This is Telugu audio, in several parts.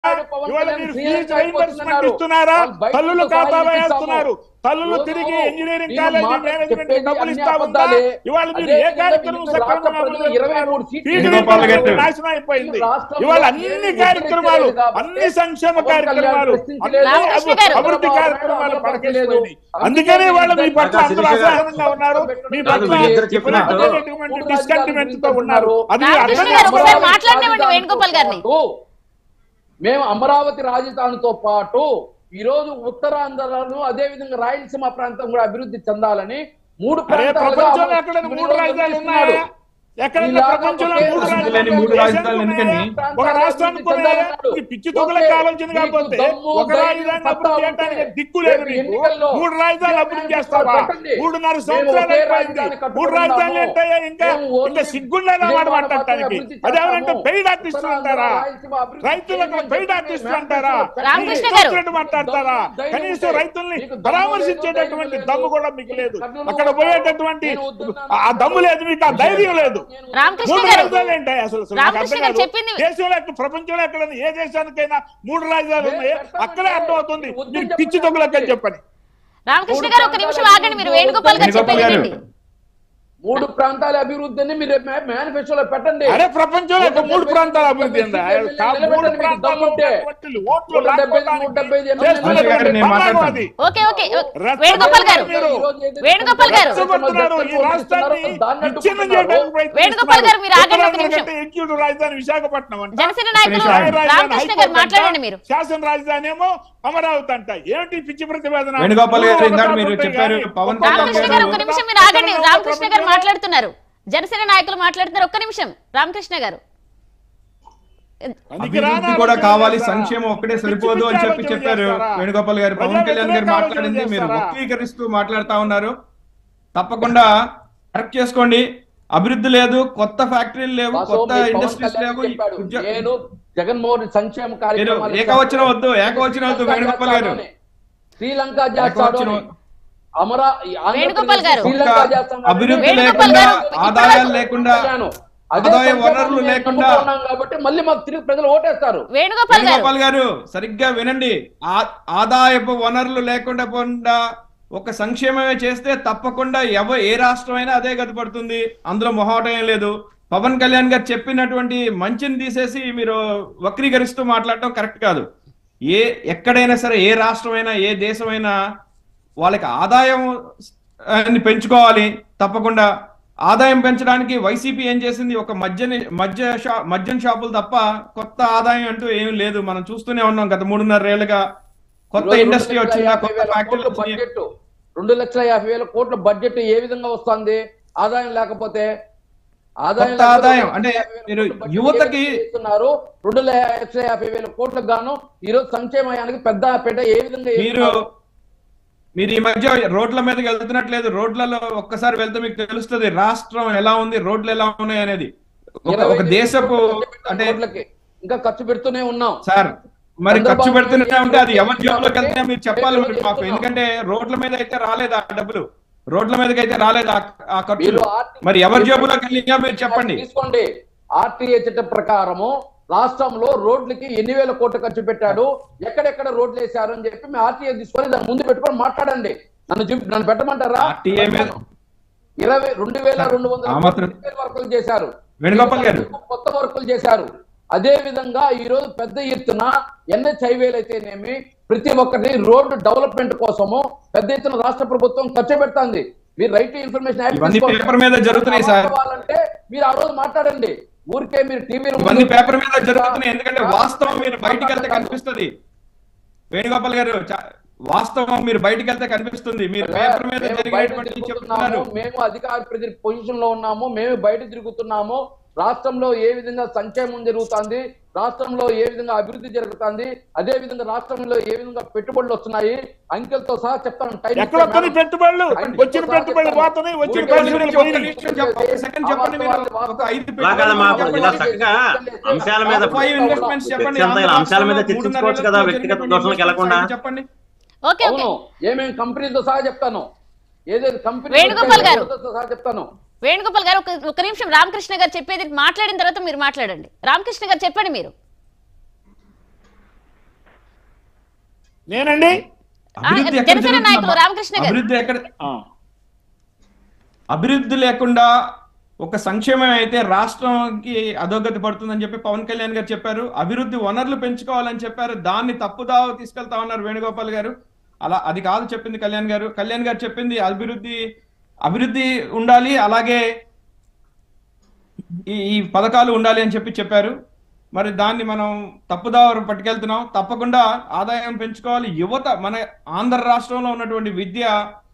పవన్ ఇవాళ కళ్యాణ్ మీరు శ్రీలంక ఫీజు రీయింబర్స్మెంట్ అయిపోతున్నారు. ఇస్తున్నారా వాళ్ళు బయటకు తల్లులు సహాయం ఖాతాలో ఇస్తాము. వేస్తున్నారు తల్లులు రోజు తిరిగి ఇంజనీరింగ్ మీరు కాలేజీ మాట మేనేజ్మెంట్ చెప్పేది డబ్బులు అన్ని ఇస్తా ఉందా అబద్ధాలే. ఇవాళ మీరు అదే ఏ విధంగా కార్యక్రమం మీరు సక్రమంగా రాష్ట్ర ప్రజలు ఇరవై మూడు సీట్లు ఫీజు వేణుగోపాల్ గారు. రీయింబర్స్మెంట్ నాశనం అయిపోయింది ఈ రాష్ట్రంలో ఇవాళ ఏమీ అన్ని ఉద్ధరించలేదు కార్యక్రమాలు కాబట్టి అన్ని సంక్షేమ పవన్ కళ్యాణ్ కార్యక్రమాలు ప్రశ్నించలేదు. అన్ని రామకృష్ణ గారు. అభివృద్ధి కార్యక్రమాలు పడకేసిపోయినాయి అందుకనే వాళ్ళ మీ పట్ల కాకా అందరూ శిరీష గారు. అసహనంగా ఉన్నారు మీ కాదు, పట్ల మీరిద్దరు చెప్పినట్టు విపరీతమైనటువంటి డిస్కంటిమెంట్ తో ఉన్నారు అది రామకృష్ణ అర్థం గారు ఒకసారి చేసుకోవాలి. మాట్లాడనివ్వండి వేణుగోపాల్ గారిని. మేము అమరావతి రాజధానితో పాటు ఈ రోజు ఉత్తరాంధ్రను అదే విధంగా రాయలసీమ ప్రాంతం కూడా అభివృద్ధి చెందాలని మూడు అరే ప్రాంతాలుగా ప్రపంచంలో అమలు- ఎక్కడైనా ఈ మూడు రోజు రాజధానులు నిర్మిస్తున్నాడు. ఉన్నాయా ఎక్కడైనా ఇలాగ ప్రపంచంలో ఒకే మూడు రాష్ట్రాలు రాజధానులు మూడు దేశానికి రాజధానులు ఉన్నాయా? ఎందుకండి? ఒక రాష్ట్రానికి ఉన్నాయా? ఈ పిచ్చి తొక్కులకు ఆలోచన కాకపోతే ఒక రాజధాని అభివృద్ధి చేయడానికి దిక్కు లేదు నీకు మూడు రాజధానులు అభివృద్ధి చేస్తావా మూడున్నర సంవత్సరాలు అయిపోయింది మూడు రాజధానులు ఏంటయ్యా ఇంకా ఇంకా సిగ్గుండేలా మాట మాట్లాడటానికి అదేమంటే పెయిడ్ ఆర్టిస్టులు అంటారా రైతులకు పెయిడ్ ఆర్టిస్టులు అంటారా రామకృష్ణ మీ గారు. ఇష్టం మాట్లాడతారా కనీసం రైతుల్ని పరామర్శించేటటువంటి దమ్ము కూడా మీకు లేదు అక్కడ పోయేటటువంటి ఆ దమ్ము లేదు మీకు ఆ ధైర్యం లేదు రామకృష్ణ మూడు గారు రాజధానులు ఏంటి అసలు అసలు నాకు రామకృష్ణ అర్థం గారు కాదు. చెప్పింది- దేశంలో ఎక్కడ ప్రపంచంలో ఎక్కడ ఏ దేశానికైనా మూడు రాజధానులు ఉన్నాయి అక్కడే అర్థం అవుతుంది మీరు పిచ్చి దొంగలకే చెప్పని రామకృష్ణ గారు ఒక నిమిషం ఆగండి మీరు వేణుగోపాల్ గారు వేణుగోపాల్ చెప్పేది గారు. వినండి మూడు ప్రాంతాల అభివృద్ధిని మీరు మేనిఫెస్టోలో పెట్టండి అరే ప్రపంచంలో ఒక మూడు ప్రాంతాల అభివృద్ధి ఉందా? ఆ మూడు ప్రాంతాల్లో ఉన్నటువంటి ఓట్లు నూట డెబ్బై ఐదు, లాక్కోవడానికి నూట డెబ్బై ఐదు ఎమ్మెల్యేలు చేస్తున్నటువంటి నేను మాట్లాడతాను. పన్నాగం అది. ఓకే ఓకే వేణుగోపాల్ గారు వేణుగోపాల్ గారు రెచ్చగొడుతున్నారు. ఈ రాష్ట్రాన్ని విచ్ఛిన్నం చేయడానికి ప్రయత్నిస్తున్నారు. వేణుగోపాల్ గారు మీరు ఆగండి ఒక ఉత్తరాంధ్ర నిమిషం. కంటే ఎగ్జిక్యూటివ్ రాజధాని విశాఖపట్నం అంట జనసేన నాయకులు నిమిషం. న్యాయ రాజధాని రామకృష్ణ గారు హైకోర్టు మాట్లాడండి అంట. మీరు శాసన రాజధాని ఏమో అమరావతి అంట ఏమిటి పిచ్చి ప్రతిపాదన వేణుగోపాల్ గారు మూడు ఇందాక ఒకటి మీరు ఉంటాయి చెప్పారు, కానీ పవన్ ఒక్కొక్క కళ్యాణ్ రామకృష్ణ గారు ఒక నిమిషం మీరు ఆగండి రామకృష్ణ గారు మాట్లాడుతున్నారు జనసేన నాయకులు మాట్లాడుతున్నారు ఒక్క నిమిషం రామకృష్ణ గారు అభివృద్ధి కూడా కావాలి సంక్షేమం ఒక్కటే సరిపోదు అని చెప్పి చెప్పారు వేణుగోపాల్ గారు పవన్ కళ్యాణ్ గారు మాట్లాడింది మీరు వక్రీకరిస్తూ మాట్లాడుతా ఉన్నారు తప్పకుండా కరెక్ట్ చేసుకోండి అభివృద్ధి లేదు కొత్త ఫ్యాక్టరీలు లేవు వాసు, కొత్త మీ పవన్ ఇండస్ట్రీస్ కళ్యాణ్ లేవు చెప్పాడు, ఉద్యో- నేను జగన్మోహన్ సంక్షేమ మీరు కార్యక్రమాలు ఏకవచనం వద్దు ఏకవచనం వద్దు వేణుగోపాల్ గారు శ్రీలంక చేస్తాడు ఏకవచనం అని. అమరా ఈ ఆంధ్రప్రదేశ్ వేణుగోపాల్ గారు. శ్రీలంక ఒక్క చేస్తాం అభివృద్ధి కాబట్టి వేణుగోపాల్ లేకుండా గారు, ఆదాయాలు లేకుండా కళ్యాణ్. అదే ఆదాయ సంక్షేమం వనరులు మేము లేకుండా నమ్ముకున్నాం కాబట్టి మళ్ళీ మాకు తిరిగి ప్రజలు ఓటేస్తారు వేణుగోపాల్ గారు వేణుగోపాల్ గారు సరిగ్గా వినండి ఆ- ఆదాయపు వనరులు లేకుండా పోకుండా ఒక సంక్షేమమే చేస్తే తప్పకుండా ఎవ ఏ రాష్ట్రమైనా అదే గతిపడుతుంది అందులో మొహమాటం ఏం లేదు పవన్ కళ్యాణ్ గారు చెప్పినటువంటి మంచిని తీసేసి మీరు వక్రీకరిస్తూ మాట్లాడటం కరెక్ట్ కాదు ఏ ఎక్కడైనా సరే ఏ రాష్ట్రమైనా ఏ దేశమైనా వాళ్ళకి ఆదాయం ఆ, ని పెంచుకోవాలి తప్పకుండా ఆదాయం పెంచడానికి వైసీపీ ఏం చేసింది ఒక మద్యని మద్య షా మద్యం షాపులు తప్ప కొత్త ఆదాయం అంటూ ఏం లేదు మనం చూస్తూనే ఉన్నాం గత మూడున్నర ఏళ్ళుగా కొత్త ఈరోజు ఇండస్ట్రీ రెండు లక్షల వచ్చిందా యాభై కొత్త వేల ఫ్యాక్టరీలు కోట్ల వచ్చినాయి బడ్జెట్ రెండు లక్షల యాభై వేల కోట్ల బడ్జెట్ ఏ విధంగా వస్తుంది ఆదాయం లేకపోతే ఆదాయం కొత్త లేకపోతే ఆదాయం రెండు అంటే లక్షల యాభై వేల మీరు కోట్ల బడ్జెట్ యువతకి- ఏ విధంగా ఇస్తున్నారు రెండు లక్షల యాభై వేల కోట్లకు గాను ఈ రోజు సంక్షేమానికి పెద్ద పెద్ద ఏ విధంగా మీరు ఇస్తున్నారు? మీరు ఈ మధ్య రోడ్ల మీదకి వెళ్తున్నట్లేదు రోడ్లలో ఒక్కసారి వెళ్తే మీకు తెలుస్తుంది రాష్ట్రం ఎలా ఉంది రోడ్లు ఎలా ఉన్నాయి అనేది ఒక- ఇరవై ఒక ఐదు దేశపు కోట్లు ఖర్చు అంటే పెట్టాం రోడ్లకి. ఇంకా ఖర్చు పెడుతూనే ఉన్నాం సార్ మరి ఖర్చు చంద్రబాబు పెడుతూనే నాయుడు ఉంటే అది ఎవరి జోబులోకి కాబట్టి వెళ్తే మీరు చెప్పాలి మరి మేము మాకు చెప్తున్నాం. ఎందుకంటే రోడ్ల మీద అయితే రాలేదు ఆ డబ్బులు రోడ్ల మీదకి అయితే రాలేదు ఆ- ఆ ఖర్చులు మీరు ఆర్టీ- మరి ఎవరి జేబులోకి వెళ్ళినా మీరు చెప్పండి తీసుకోండి ఆర్టీఏ చట్ట ప్రకారము రాష్ట్రంలో రోడ్లకి ఎన్ని వేల కోట్లు ఖర్చు పెట్టాడు ఎక్కడెక్కడ రోడ్లు వేశారు అని చెప్పి మేము ఆర్టీఏ తీసుకొని దాని ముందు పెట్టుకొని మాట్లాడండి నన్ను చూపి నన్ను పెట్టమంటారా RTA మీద ఇరవై రెండు వేల రెండు వందల ఆ మాత్రం- కోట్ల రిపేర్ వర్కులు చేశారు వేణుగోపాల్ గారు. కొత్త వర్కులు చేశారు అదే విధంగా ఈ రోజు పెద్ద ఎత్తున ఎన్హెచ్ హైవేలు అయితేనేమి ప్రతి ఒక్కటి రోడ్డు డెవలప్మెంట్ కోసము పెద్ద ఎత్తున రాష్ట్ర ప్రభుత్వం ఖర్చు పెడుతుంది మీరు రైట్ టు ఇన్ఫర్మేషన్ యాక్ట్ ఇవన్నీ తీసుకోండి. పేపర్ మీద జరుగుతున్నాయి సార్. కావాలంటే మీరు ఆ రోజు మాట్లాడండి ఊరికే మీరు టీవీలో ఇవన్నీ పేపర్ మీద జరుగుతున్నాయి ఎందుకంటే వాస్తవం మీరు బయటికి వెళ్తే కనిపిస్తుంది వేణుగోపాల్ గారు చా- వాస్తవం మీరు బయటికి వెళ్తే కనిపిస్తుంది మీరు పేపర్ మీద మేము బయట జరిగినటువంటి తిరుగుతున్నాము చెప్తున్నారు మేము అధికార ప్రతి పొజిషన్ లో ఉన్నాము మేము బయట తిరుగుతున్నాము రాష్ట్రంలో ఏ విధంగా సంక్షేమం జరుగుతుంది రాష్ట్రంలో ఏ విధంగా అభివృద్ధి జరుగుతుంది అదే విధంగా రాష్ట్రంలో ఏ విధంగా పెట్టుబడులు వస్తున్నాయి అంకెలతో సహా చెప్తాను టైం ఎక్కడ ఇస్తే వస్తున్నాయి మేడం. పెట్టుబడులు టైం వచ్చిన ఇస్తే పెట్టుబడులు చెప్తాను. పోతున్నాయి వచ్చిన ఊరికే పరిశ్రమలు గురించి ఒక్క పోయినాయి నిమిషం చెప్ప- ఒక సెకండ్ చెప్పండి మీరు ఒక ఐదు అలా కాదమ్మా చెప్పండి. ఇలా చక్కగా అంశాల మీద ఫైవ్ ఇన్వెస్ట్మెంట్స్ చెప్పండి వ్యక్తిగత అంశాల మీద చర్చించుకోవచ్చు కదా వ్యక్తిగత దోషాలకు వెళ్లకుండా చెప్పండి ఓకే ఓకే అవును ఏమేమి కంపెనీతో సహా చెప్తాను ఏదైతే కంపెనీ వేణుగోపాల్ గారు. సహా చెప్తాను వేణుగోపాల్ గారు ఒక ఒక నిమిషం రామకృష్ణ గారు చెప్పేది మాట్లాడిన తర్వాత మీరు మాట్లాడండి రామకృష్ణ గారు చెప్పండి మీరు నేనండి అభివృద్ధి ఎక్కడ జనసేన జరుగుతుందమ్మా? నాయకులు రామకృష్ణ గారు. అభివృద్ధి ఎక్కడ ఆ. అభివృద్ధి లేకుండా ఒక సంక్షేమం అయితే రాష్ట్రంకి అధోగతి పడుతుందని చెప్పి పవన్ కళ్యాణ్ గారు చెప్పారు అభివృద్ధి వనరులు పెంచుకోవాలని చెప్పారు దాన్ని తప్పుదావ తీసుకెళ్తా ఉన్నారు వేణుగోపాల్ గారు అలా అది కాదు చెప్పింది కళ్యాణ్ గారు కళ్యాణ్ గారు చెప్పింది అభివృద్ధి అభివృద్ధి ఉండాలి అలాగే ఈ ఈ పథకాలు ఉండాలి అని చెప్పి చెప్పారు మరి దాన్ని మనం తప్పుదావ పట్టుకెళ్తున్నాం తప్పకుండా ఆదాయం పెంచుకోవాలి యువత మన ఆంధ్ర రాష్ట్రంలో ఉన్నటువంటి విద్య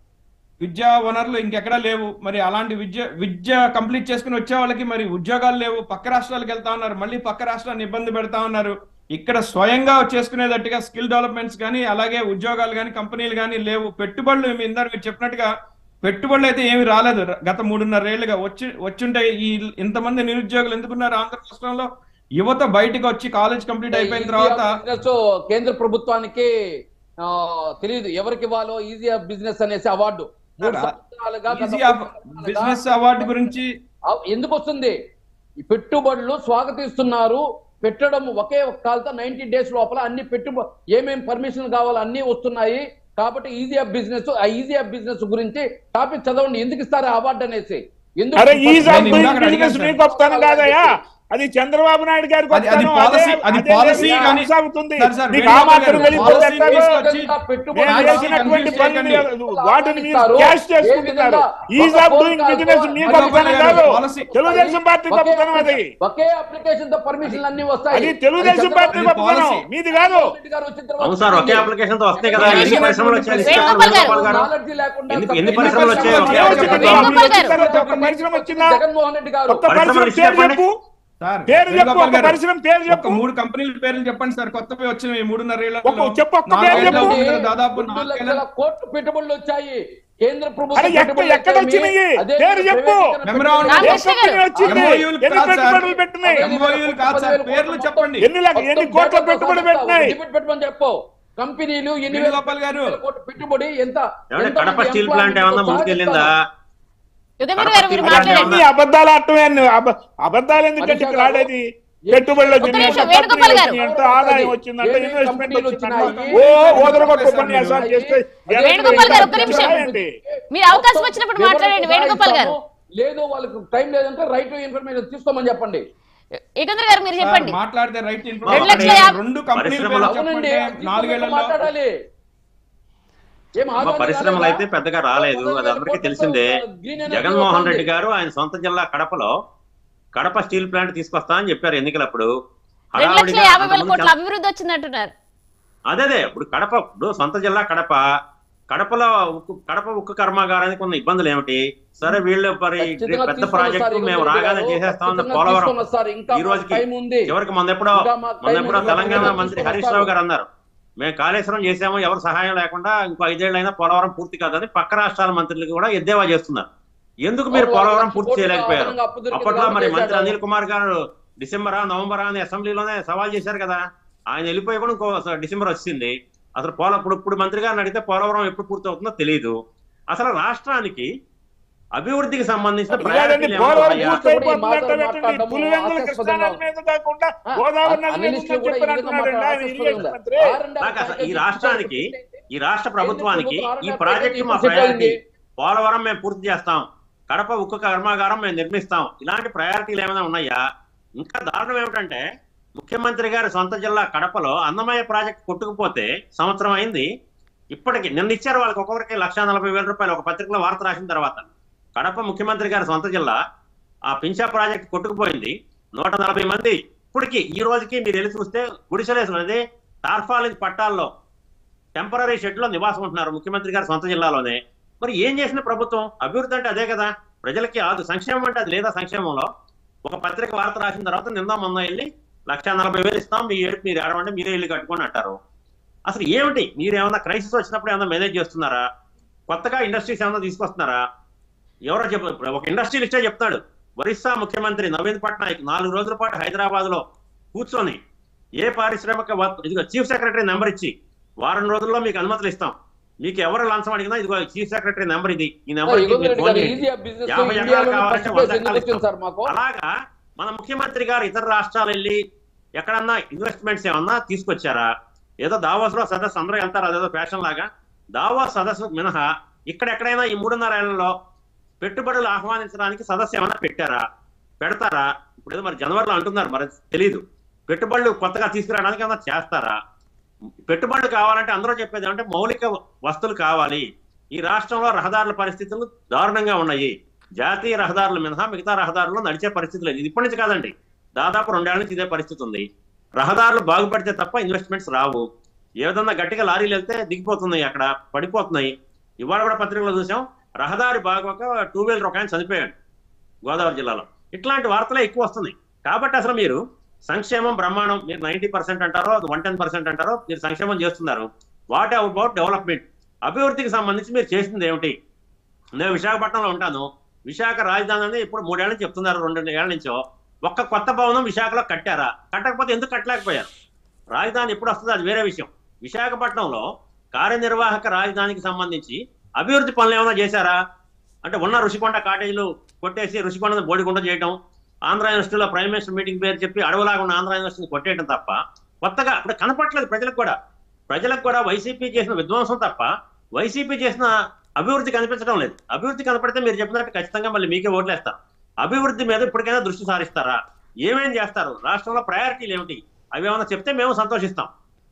విద్యా వనరులు ఇంకెక్కడా లేవు మరి అలాంటి విద్య విద్య కంప్లీట్ చేసుకుని వచ్చే వాళ్ళకి మరి ఉద్యోగాలు లేవు పక్క రాష్ట్రాలకు వెళ్తా ఉన్నారు మళ్ళీ పక్క రాష్ట్రాన్ని ఇబ్బంది పెడతా ఉన్నారు ఇక్కడ స్వయంగా చేసుకునేటట్టుగా స్కిల్ డెవలప్మెంట్స్ కానీ అలాగే ఉద్యోగాలు కానీ కంపెనీలు కానీ లేవు పెట్టుబడులు మీ ఇందాక మీరు చెప్పినట్టుగా పెట్టుబడులు అయితే ఏమి రాలేదు గత మూడున్నర ఏళ్ళుగా వచ్చి వచ్చుంటే ఈ ఇంతమంది నిరుద్యోగులు ఎందుకున్నారు ఆంధ్ర రాష్ట్రంలో యువత బయటకు వచ్చి కాలేజ్ కంప్లీట్ అయిపోయిన తర్వాత బిజినెస్ కేంద్ర ప్రభుత్వానికి ఆ, తెలియదు ఎవరికి ఇవ్వాలో ఈజీ ఆఫ్ బిజినెస్ అనేసి అవార్డు మూడు సార్, సంవత్సరాలుగా గత ఈజీ మూడు ఆఫ్ సంవత్సరాలుగా బిజినెస్ అవార్డు గురించి ఆ, ఎందుకు వస్తుంది ఈ పెట్టుబడులు స్వాగతిస్తున్నారు పెట్టడం ఒకే ఒక కాలతో నైన్టీ డేస్ లోపల అన్ని పెట్టుబ ఏమేం పర్మిషన్ కావాలో అన్ని వస్తున్నాయి కాబట్టి ఈజీ ఆఫ్ బిజినెస్ ఆ ఈజీ ఆఫ్ బిజినెస్ గురించి టాపిక్ చదవండి ఎందుకు ఇస్తారు అవార్డు అనేసి ఎందుకు అరే ఈజ్ ఆఫ్ నేను ఇందాక బిజినెస్ అడిగాను మీకు వస్తాను కాదయ్యా అది చంద్రబాబు నాయుడు గారికి అది- అది వస్తాను. policy- అదే- అది అదే policy రేపు కానీ- కొనసాగుతుంది సార్, సార్, మీకు ఆ వేణుగోపాల్ మాత్రం గారు, వెళ్ళిపోతే policy ఎట్లాగో? తీసుకొచ్చి పెట్టుబడి నేను policy చేసినటువంటి confuse పనులు చేయకండి. వాటిని మీరు క్యాష్ చేసుకుంటున్నారు ఈజ్ ఆఫ్ డూయింగ్ బిజినెస్ మీకు వేణుగోపాల్ గొప్పతనం గారు, కాదు policy- తెలుగుదేశం పార్టీ ఒకే గొప్పతనం అది ఒకే అప్లికేషన్ తో పర్మిషన్ అన్ని వస్తాయి అది తెలుగుదేశం పార్టీ అది గొప్పతనం policy. మీది కాదు రెడ్డి గారు వచ్చిన తర్వాత అవును సార్ ఒకే అప్లికేషన్ తో వస్తాయి కదా ఒకే ఎన్ని నిమిషం. పరిశ్రమలు వచ్చాయి వేణుగోపాల్ గారు. వేణుగోపాల్ గారు నాలెడ్జి లేకుండా ఎన్ని- తప్ప ఎన్ని ఎన్ని పరిశ్రమలు వచ్చాయి? పరిశ్రమలు ఒకే వచ్చాయి? అప్లికేషన్ వేణుగోపాల్ గారు. ఒక పరిశ్రమ వచ్చిందా జగన్మోహన్ రెడ్డి గారు ఒక్క పరిశ్రమ పరిశ్రమలు పేరు చెప్పండి. చెప్పు సార్ పేరు చెప్పు వేణుగోపాల్ ఒక గారు, పరిశ్రమ పేరు ఒక చెప్పు మూడు కంపెనీల పేర్లు చెప్పండి సార్ కొత్తవి వచ్చినవి మూడున్నర ఏళ్ళలో. ఒక్క- చెప్పు, ఒక్క పేరు నాలుగేళ్ళ చెప్పు. కింద దాదాపు రెండు నాలుగేళ్ళ లక్షల కోట్లు పెట్టుబడులు వచ్చాయి కేంద్ర అరే ప్రభుత్వం ఎక్కడ- పెట్టుబడులు ఎక్కడ వచ్చాయి. వచ్చినాయి? అదే పేరు చెప్పు. ప్రైవేటీకరణ మెమరాండం- ఏ పెట్టుబడులు రామకృష్ణ కంపెనీ గారు. వచ్చింది MOU లు ఎన్ని కాదు సార్. పెట్టుబడులు పెట్టినాయి MOU లు కాదు సార్, పేర్లు చెప్పండి. ఎన్ని లక్ష- ఎన్ని కోట్ల పెట్టుబడి పెట్టినాయి? లిమిట్ పెట్టమని చెప్పు కంపెనీలు ఎన్ని వేల వేణుగోపాల్ గారు. కోట్ల పెట్టుబడి ఎంత ఏమంటే ఎంత కడప మంది స్టీల్ ప్లాంట్ ఏమన్నా ఎంప్లాయ్మెంట్ ముందుకెళ్ళిందా యుగమీర్ గారు మీరు కడప మాట్లాడండి అన్ని అబద్ధాలు ఆడటమే అన్ని అబ- అబద్ధాలు ఎందుకంటే ఇక్కడ ఆడేది పెట్టుబడులు వచ్చినాయి నిమిషం, అంట, వేణుగోపాల్ కంపెనీలు గారు. వచ్చినాయి అంట, ఆదాయం వచ్చిందంట ఏమేమి ఇన్వెస్ట్మెంట్ కంపెనీలు వచ్చిందంట వచ్చినాయి? ఓ ఓదరగొట్ట ఉపన్యాసాలు చేస్తే వేణుగోపాల్ గారు, ఒక్క నిమిషం. ఏంటి? మీరు అవకాశం వచ్చినప్పుడు మాట్లాడండి వేణుగోపాల్ గారు లేదు వాళ్ళకి టైం లేదంటే రైట్ టు ఇన్ఫర్మేషన్ తీసుకోమని చెప్పండి యుగేంద్ర గారు మీరు సార్, చెప్పండి మాట్లాడితే రైట్ రెండు లక్షల యాభై- రెండు కంపెనీల పేర్లు పరిశ్రమలు- అవునండి చెప్పండి నాలుగేళ్లలో మాట్లాడాలి ఏం అమ్మ, ఆదాయం పరిశ్రమలు రాలేదా? అయితే పెద్దగా రాలేదు అది అందరికీ తెలిసిందే గ్రీన్ ఎనర్జీ జగన్మోహన్ వస్తుంది. రెడ్డి గారు ఆయన సొంత జిల్లా కడపలో కడప స్టీల్ ప్లాంట్ తీసుకొస్తా అని చెప్పారు ఎన్నికలప్పుడు రెండు లక్షల హడావుడిగా యాభై వేల అంతకుముందు కోట్ల చాలా- అభివృద్ధి వచ్చిందంటున్నారు అదే అదే ఇప్పుడు కడప ఇప్పుడు సొంత జిల్లా కడప కడపలో ఉక్కు కడప ఉక్కు కర్మాగారానికి ఉన్న ఇబ్బందులు ఏమిటి సరే వీళ్ళు మరి ఖచ్చితంగా పెద్ద తీసుకున్నాం ప్రాజెక్టు సార్, మేము ఇవ్వండి రాగానే గారు. చేసేస్తామన్న ఖచ్చితంగా పోలవరం తీసుకున్నాం సార్, ఇంకా ఈ రోజుకి టైం ఉంది చివరికి మొన్న ఎప్పుడో ఇంకా మాకు మొన్న టైం ఎప్పుడో ఉంది. తెలంగాణ తీసుకున్నాం మంత్రి సార్. హరీష్ రావు గారు అన్నారు మేము కాళేశ్వరం చేసాము ఎవరు సహాయం లేకుండా ఇంకో ఐదేళ్ళైనా పోలవరం పూర్తి కాదని పక్క రాష్ట్రాల మంత్రులకు కూడా ఎద్దేవా చేస్తున్నారు ఎందుకు మీరు అవును, పోలవరం లక్ష పూర్తి కోట్లు చేయలేకపోయారు అదనంగా అప్పు దొరికింది అప్పట్లో మరి కాబట్టి మంత్రి చేశారు. అనిల్ కుమార్ గారు డిసెంబరా నవంబరా అని అసెంబ్లీలోనే సవాల్ చేశారు కదా ఆయన వెళ్ళిపోయి కూడా ఇంకో స- డిసెంబర్ వచ్చింది అసలు పోల ఇప్పుడు ఇప్పుడు మంత్రి గారిని అడిగితే పోలవరం ఎప్పుడు పూర్తి అవుతుందో తెలియదు అసలు రాష్ట్రానికి అభివృద్ధికి సంబంధించిన కాదండి, ప్రయారిటీలు ఏమైనా పోలవరం ఉన్నాయా? పూర్తి అయిపోతుందంటే మాటలు పెట్టండి. మాట్లాడడము పులివెందుల హాస్యాస్పదంగా కృష్ణా నది మీద కాకుండా ఆ, గోదావరి నది మీద అనలిస్టులు ఉందని కూడా ఈ చెప్పని విధంగా అంటున్నాడండి ఆయన మాట్లాడాల్సి ఇరిగేషన్ వస్తుంది. మంత్రి ఆర్&ఆర్ నాకు అసలు ఈ ప్యాకేజీ రాష్ట్రానికి ఈ రాష్ట్ర ప్రభుత్వానికి కేంద్ర ఈ ప్రభుత్వం ప్రాజెక్టు మా ఇప్పుడు ప్రయారిటీ సెట్ పోలవరం మేము పూర్తి చేస్తాం కడప ఉక్కు కర్మాగారం మేము నిర్మిస్తాం ఇలాంటి ప్రయారిటీలు ఏమైనా ఉన్నాయా ఇంకా దారుణం ఏమిటంటే ముఖ్యమంత్రి గారి సొంత జిల్లా కడపలో అన్నమయ్య ప్రాజెక్ట్ కొట్టుకుపోతే సంవత్సరం అయింది ఇప్పటికి నిన్న ఇచ్చారు వాళ్ళకి ఒక్కొక్కరికి లక్ష నలభై వేల రూపాయలు ఒక పత్రికలో వార్త రాసిన తర్వాత కడప ముఖ్యమంత్రి గారి సొంత జిల్లా ఆ పింఛా ప్రాజెక్ట్ కొట్టుకుపోయింది నూట నలభై మంది ఇప్పటికి ఈ రోజుకి మీరు వెళ్ళి చూస్తే గుడిసెలేసినది టార్ఫాలిన్ పట్టాల్లో టెంపరీ షెడ్ లో నివాసం ఉంటున్నారు ముఖ్యమంత్రి గారి సొంత జిల్లాలోనే మరి ఏం చేసిన ప్రభుత్వం అభివృద్ధి అంటే అదే కదా ప్రజలకి ఆదు సంక్షేమం అంటే అది లేదా సంక్షేమంలో ఒక పత్రిక వార్త రాసిన తర్వాత నిందా మొన్న వెళ్ళి లక్ష నలభై వేలు ఇస్తాం మీ ఏడు మీరు ఏడవంటే మీరే ఇల్లు కట్టుకొని అంటారు అసలు ఏమిటి మీరు ఏమన్నా క్రైసిస్ వచ్చినప్పుడు ఏమన్నా మేనేజ్ చేస్తున్నారా కొత్తగా ఇండస్ట్రీస్ ఏమన్నా తీసుకొస్తున్నారా ఎవరో చెప్ప ఒక ఇండస్ట్రియలిస్టే చెప్తాడు ఒరిస్సా ముఖ్యమంత్రి నవీన్ పట్నాయక్ నాలుగు రోజుల పాటు హైదరాబాద్ లో కూర్చొని ఏ పారిశ్రామిక వ- ఇదిగో చీఫ్ సెక్రటరీ నెంబర్ ఇచ్చి వారం రోజుల్లో మీకు అనుమతులు ఇస్తాం మీకు ఎవరు లంచం అడిగినా ఇదిగో చీఫ్ సెక్రటరీ నెంబర్ ఇది ఈ నెంబర్ యుగంధర్ రెడ్డి గారు ఈజీ ఆఫ్ బిజినెస్ యాభై ఎకరాలు ఇండియాలో కావాలంటే ఫస్ట్ వంద ప్లేస్ ఎందుకు ఎకరాలు వచ్చింది సార్ మాకు అలాగా మన ముఖ్యమంత్రి గారు ఇతర రాష్ట్రాలు వెళ్ళి ఎక్కడన్నా ఇన్వెస్ట్మెంట్స్ ఏమన్నా తీసుకొచ్చారా ఏదో దావాస్ లో సదస్సు అందరూ వెళ్తారు అదేదో ఫ్యాషన్ లాగా దావాస్ సదస్సు మినహా ఇక్కడ ఎక్కడైనా ఈ మూడున్నర ఏళ్లలో పెట్టుబడులు ఆహ్వానించడానికి సదస్సు ఏమైనా పెట్టారా పెడతారా ఇప్పుడు ఏదో మరి జనవరిలో అంటున్నారు మరి తెలీదు పెట్టుబడులు కొత్తగా తీసుకురావడానికి ఏమైనా చేస్తారా పెట్టుబడులు కావాలంటే అందరూ చెప్పేది ఏమంటే మౌలిక వస్తువులు కావాలి ఈ రాష్ట్రంలో రహదారుల పరిస్థితులు దారుణంగా ఉన్నాయి జాతీయ రహదారుల మినహా మిగతా రహదారుల్లో నడిచే పరిస్థితి లేదు ఇది ఇప్పటి నుంచి కాదండి దాదాపు రెండేళ్ల నుంచి ఇదే పరిస్థితి ఉంది రహదారులు బాగుపడితే తప్ప ఇన్వెస్ట్మెంట్స్ రావు ఏ విధంగా గట్టిగా లారీలు వెళ్తే దిగిపోతున్నాయి అక్కడ పడిపోతున్నాయి ఇవాళ కూడా పత్రికలో చూసాం రహదారి బాగోక టూ వీలర్ ఒక ఆయన చనిపోయాడు గోదావరి జిల్లాలో ఇట్లాంటి వార్తలే ఎక్కువ వస్తున్నాయి కాబట్టి అసలు మీరు సంక్షేమం బ్రహ్మాండం మీరు నైన్టీ పర్సెంట్ అంటారో వన్ టెన్ పర్సెంట్ అంటారో మీరు సంక్షేమం చేస్తున్నారు వాట్ అబౌట్ డెవలప్మెంట్ అభివృద్ధికి సంబంధించి మీరు చేసింది ఏమిటి నేను విశాఖపట్నంలో ఉంటాను విశాఖ రాజధాని అని ఇప్పుడు మూడేళ్ల నుంచి చెప్తున్నారు రెండు ఏళ్ల నుంచో ఒక్క కొత్త భవనం విశాఖలో కట్టారా కట్టకపోతే ఎందుకు కట్టలేకపోయారు రాజధాని ఎప్పుడు వస్తుందో అది వేరే విషయం విశాఖపట్నంలో కార్యనిర్వాహక రాజధానికి సంబంధించి అభివృద్ధి పనులు ఏమైనా చేశారా అంటే ఉన్న ఋషికొండ కాటేజీలు కొట్టేసి ఋషికొండను బోడిగుండ చేయడం ఆంధ్ర యూనివర్సిటీలో ప్రైమ్ మినిస్టర్ మీటింగ్ పేరు చెప్పి అడవులాగా ఉన్న ఆంధ్ర యూనివర్సిటీని కొట్టేయడం తప్ప కొత్తగా ఇప్పుడు కనపట్లేదు ప్రజలకు కూడా ప్రజలకు కూడా వైసీపీ చేసిన విధ్వంసం తప్ప వైసీపీ చేసిన అభివృద్ధి కనిపించడం లేదు అభివృద్ధి కనపడితే మీరు చెప్పినట్టు ఖచ్చితంగా మళ్ళీ మీకే ఓట్లేస్తారు అభివృద్ధి మీద ఇప్పటికైనా దృష్టి సారిస్తారా ఏమేం చేస్తారు రాష్ట్రంలో ప్రయారిటీలు ఏమిటి అవి ఏమైనా చెప్తే మేము సంతోషిస్తాం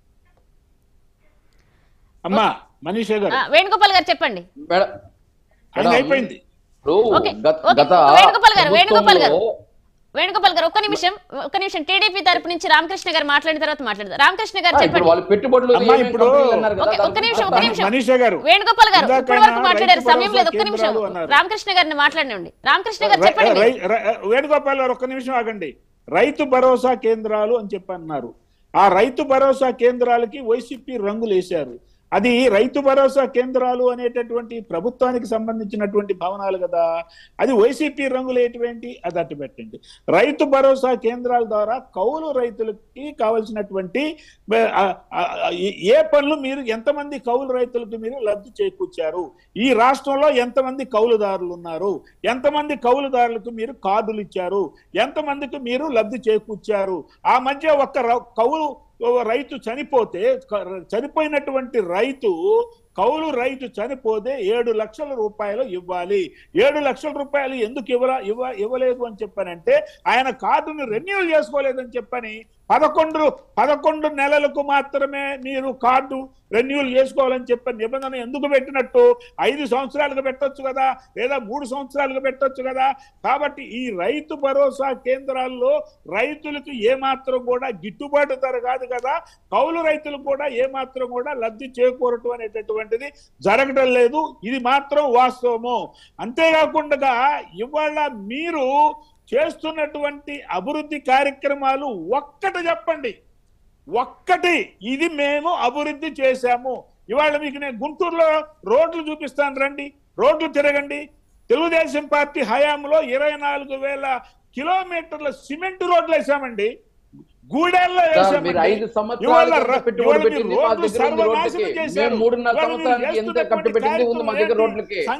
అమ్మా మనీషా గారు ఆ, వేణుగోపాల్ గారు చెప్పండి మేడం ఆయన అయిపోయింది ఇప్పుడు ఓకే, గత- ఓకే. గత వేణుగోపాల్ గారు, వేణుగోపాల్ గారు. ప్రభుత్వంలో వేణుగోపాల్ గారు ఒక్క నిమిషం ఒక్క నిమిషం టీడీపీ తరపు నుంచి రామకృష్ణ గారు మాట్లాడిన తర్వాత మాట్లాడదాం రామకృష్ణ గారు ఆ, ఇప్పుడు చెప్పండి వాళ్ళు పెట్టుబడులు అమ్మా, ఏమేం ఇప్పుడు- కంపెనీలు అన్నారు కదా, ఓకే, ఒక్క దాని- నిమిషం, ఒక్క నిమిషం. మనీషా గారు వేణుగోపాల్ గారు ఇందాక ఇప్పటి వరకు ఆయన మాట్లాడారు రైతు సమయం లేదు ఒక్క భరోసా నిమిషం కేంద్రాలు అన్నారు. రామకృష్ణ గారిని మాట్లాడినండి రామకృష్ణ గారు రై- చెప్పండి రై- రై- వేణుగోపాల్ గారు ఒక్క నిమిషం ఆగండి రైతు భరోసా కేంద్రాలు అని చెప్పి అన్నారు ఆ రైతు భరోసా కేంద్రాలకి వైసీపీ రంగులు వేశారు అది రైతు భరోసా కేంద్రాలు అనేటటువంటి ప్రభుత్వానికి సంబంధించినటువంటి భవనాలు కదా అది వైసీపీ రంగులు ఏంటి అది అట్టు పెట్టండి రైతు భరోసా కేంద్రాల ద్వారా కౌలు రైతులకి కావలసినటువంటి బ- ఆ- ఆ- ఆ- ఏ పనులు మీరు ఎంతమంది కౌలు రైతులకు మీరు లబ్ధి చేకూర్చారు ఈ రాష్ట్రంలో ఎంతమంది కౌలుదారులు ఉన్నారు ఎంతమంది కౌలుదారులకు మీరు కార్డులు ఇచ్చారు ఎంతమందికి మీరు లబ్ధి చేకూర్చారు ఆ మధ్య ఒక్క ర- కౌలు ఓ రైతు చనిపోతే క- చనిపోయినటువంటి రైతు కౌలు రైతు చనిపోతే ఏడు లక్షల రూపాయలు ఇవ్వాలి ఏడు లక్షల రూపాయలు ఎందుకు ఇవ్వ ఇవ్వ ఇవ్వలేదు అని చెప్పానంటే ఆయన కార్డును రెన్యూల్ చేసుకోలేదని చెప్పని పదకొండు పదకొండు నెలలకు మాత్రమే మీరు కార్డు రెన్యూల్ చేసుకోవాలని చెప్పి నిబంధన ఎందుకు పెట్టినట్టు ఐదు సంవత్సరాలుగా పెట్టొచ్చు కదా లేదా మూడు సంవత్సరాలుగా పెట్టొచ్చు కదా కాబట్టి ఈ రైతు భరోసా కేంద్రాల్లో రైతులకు ఏమాత్రం కూడా గిట్టుబాటు ధర కాదు కదా కౌలు రైతులకు కూడా ఏమాత్రం కూడా లబ్ధి చేకూరటం అనేటటువంటిది జరగడం లేదు ఇది మాత్రం వాస్తవము అంతేకాకుండా ఇవాళ మీరు చేస్తున్నటువంటి అభివృద్ధి కార్యక్రమాలు ఒక్కటి చెప్పండి ఒక్కటి ఇది మేము అభివృద్ధి చేశాము ఇవాళ మీకు నేను గుంటూరులో రోడ్లు చూపిస్తాను రండి రోడ్లు తిరగండి తెలుగుదేశం పార్టీ హయాంలో ఇరవై నాలుగు వేల కిలోమీటర్ల సిమెంట్ రోడ్లు వేసామండి గూడెల్లో సార్, మీరు వేసామండి ఐదు సంవత్సరాలు ఇవాళ ఎంత ర- పెట్టుబడి ఇవాళ మీరు పెట్టింది మా రోడ్లు దగ్గర ఉంది సర్వనాశనం రోడ్లకి. చేశారు. మేము మూడున్నర ఇవాళ మీరు సంవత్సరానికి ఎంత చేస్తున్నటువంటి కట్టు పెట్టింది ఉంది మా దగ్గర కార్యక్రమం రోడ్లకి ఏంటి?